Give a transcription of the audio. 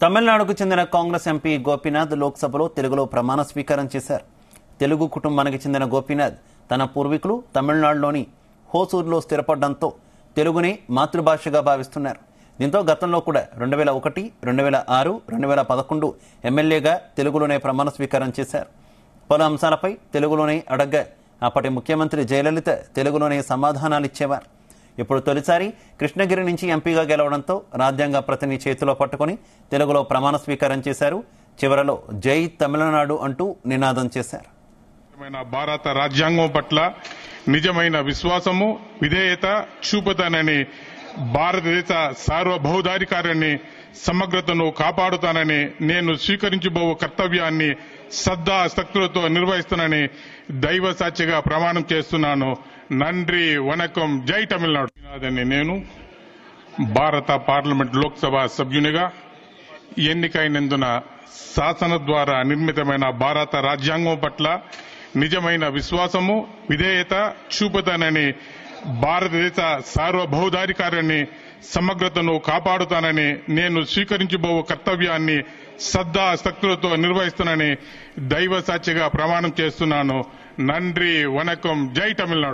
తమిళనాడుకు చెందిన కాంగ్రెస్ ఎంపీ గోపీనాథ్ లోక్సభలో తెలుగులో ప్రమాణ స్వీకారం చేశారు తెలుగు కుటుంబానికి చెందిన గోపీనాథ్ తన పూర్వీకులు తమిళనాడులోని హోసూరులో స్థిరపడడంతో తెలుగుని మాతృభాషగా భావిస్తున్నారు దీంతో గతంలో కూడా రెండు వేల ఒకటి రెండు వేల ఆరు రెండు వేల పదకొండు ఎమ్మెల్యేగా తెలుగులోనే ప్రమాణ స్వీకారం చేశారు పలు అంశాలపై తెలుగులోనే అడగ్గా అప్పటి ముఖ్యమంత్రి జయలలిత తెలుగులోనే సమాధానాలిచ్చేవారు ఇప్పుడు తొలిసారి కృష్ణగిరి నుంచి ఎంపీగా గెలవడంతో రాజ్యాంగ ప్రతిని చేతిలో పట్టుకుని తెలుగులో ప్రమాణ స్వీకారం చేశారు చివరలో జై తమిళనాడు అంటూ నినాదం చేశారు నిజమైన భారత రాజ్యాంగం పట్ల నిజమైన విశ్వాసము విధేయత చూపుతానని భారతదేశ సార్వభౌధాధికారాన్ని సమగ్రతను కాపాడుతానని నేను స్వీకరించబో కర్తవ్యాన్ని శ్రద్ధా శక్తులతో నిర్వహిస్తానని దైవ సాక్షిగా ప్రమాణం చేస్తున్నాను నండ్రి వనకం జై తమిళనాడు అని నేను భారత పార్లమెంట్ లోక్సభ సభ్యునిగా ఎన్నికైనందున శాసన ద్వారా నిర్మితమైన భారత రాజ్యాంగం పట్ల నిజమైన విశ్వాసము విధేయత చూపుతానని భారతదేశ సార్వభౌధాధికారాన్ని సమగ్రతను కాపాడుతానని నేను స్వీకరించబో కర్తవ్యాన్ని శ్రద్ధా శక్తులతో నిర్వహిస్తానని దైవ సాక్షిగా ప్రమాణం చేస్తున్నాను నండ్రి వనకం జై తమిళనాడు